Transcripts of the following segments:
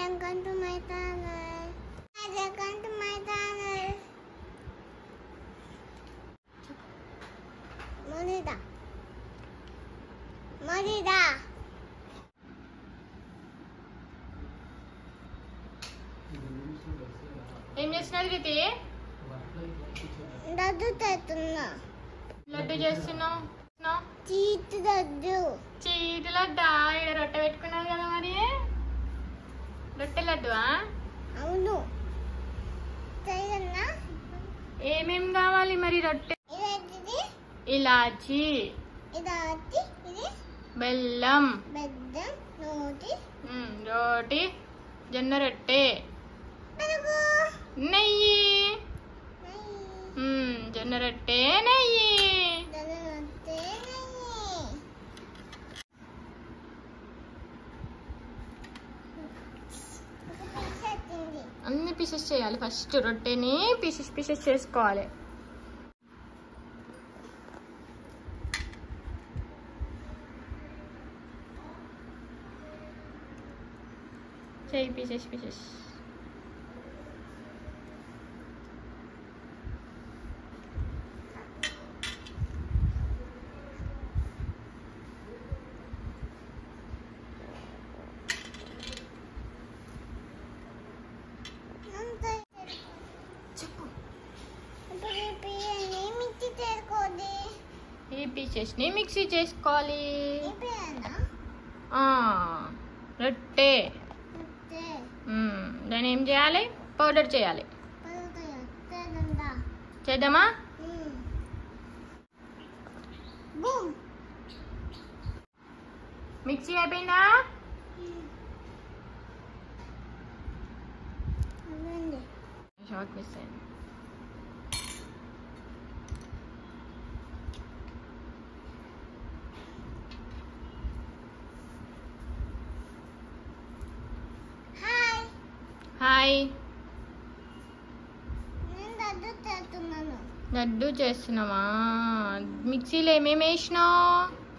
Welcome to my channel. Welcome to my channel. 머리다. 머리다. ఏం చేస్తున్నది రీతి 나도 됐구나. లడ్డు చేస్తున్నావు చేస్తున్నావు? చీట్ దద్దు చీటి లడ్డా ఇక్కడ రొట్టె పెట్టుకున్నావు కదా మరి రొట్టె లడ్డువా అవును చేయన్నా ఏమేం కావాలి మరి రొట్టె ఇదేంటిది ఇలాచి ఇది వచ్చి ఇది బెల్లం బెద్దం నోటి ఉమ్, రోటి జొన్న రొట్టె పెరుగు నెయ్యి నెయ్యి ఉమ్, జొన్న రొట్టె నెయ్యి దొరకతే నెయ్యి పెట్టింది అన్ని పీసెస్ చేయాలి ఫస్ట్ రొట్టెని పీసెస్ పీసెస్ చేసుకోవాలి చేయి పీసెస్ పీసెస్ అంతే చెప్పు ఇప్పుడు ఈ పియ్యని మిక్సీ చేసుకోండి ఈ పీసెస్ని మిక్సీ చేసుకోవాలి ఈ పియ్యనా ఆ, రొట్టె అంతే మ్మ్. దాన్ని ఏం చేయాలి పౌడర్ చేయాలి పెరుగు వస్తుందా చేద్దామా బూమ్ మిక్సీ అయిపోయిందా అదండి షార్ట్ మిస్ అయింది హాయ్ హాయ్ నేను దద్దు చేస్తున్నాను లడ్డు చేస్తున్నావా మిక్సీలో ఏమేమి వేసినావు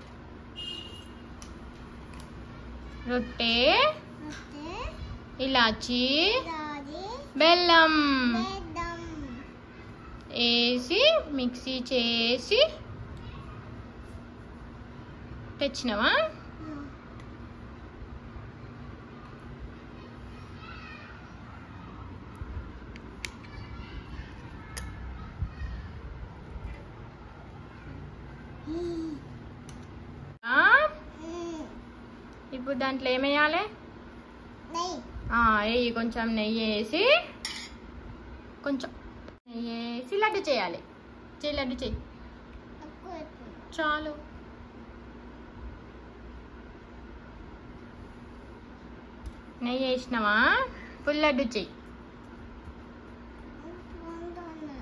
రొట్టె అయితే ఇలాచి దాది బెల్లం వేద్దాం వేసి మిక్సీ చేసి తెచ్చినావా ఆ? ఇప్పుడు దాంట్లో ఏమేయాలి నెయ్యి వేయి కొంచెం నెయ్యి వేసి కొంచెం నెయ్యి వేసి లడ్డు చేయాలి చేయి లడ్డు చేయి తక్కువ వేస్తుంది. చాలు నెయ్యి వేసినావా ఫుల్ లడ్డు చెయ్యి బాగుంటుంది.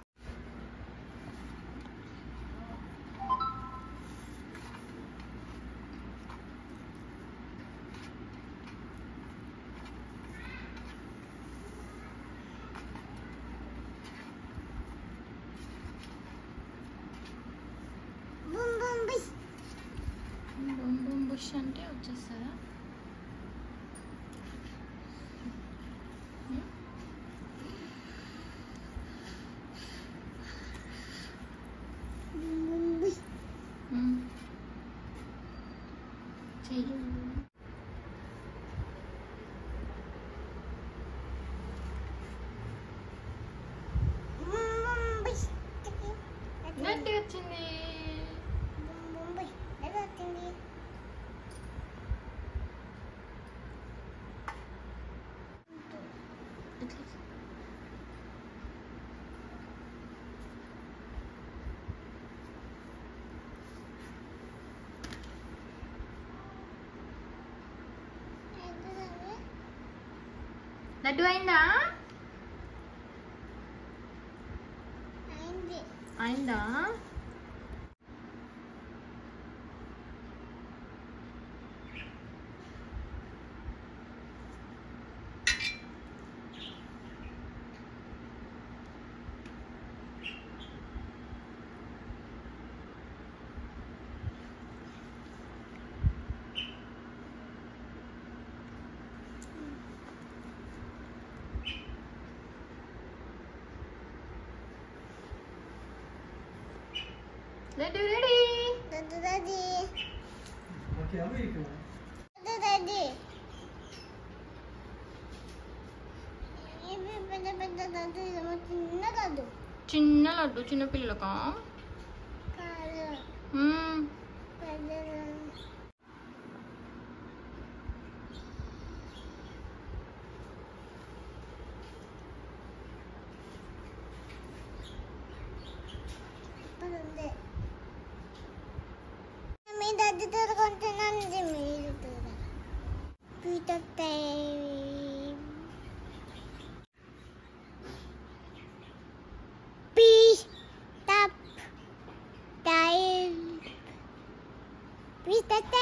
బుమ్ బుమ్ బిస్. బొమ్ బొమ్ బుష్ అంటే వచ్చేస్తుందా బుమ్ బుమ్ బిస్. చెయ్యి బుమ్ బుమ్ బిస్. చికి. లడ్డు వచ్చింది బుమ్ బుమ్ బిస్. ఎలా వచ్చింది? ఇట్లా. ఏంటిదండి? లడ్డు అయిందా అయింది. అయిందా లడ్డు రెడీ దద్దు దద్ది ఓకే అమెరికా దద్దు దద్ది ఇవి పెద్ద పెద్ద దద్దు ఇదేమో చిన్న దద్దు చిన్న లడ్డు చిన్న పిల్లలకా కాదు మ్మ్. పెద్ద ఉంది మీ దద్దు తోడుకుంటున్నాను మీరు పీటర్ టైం పీ టప్ టైం పీటర్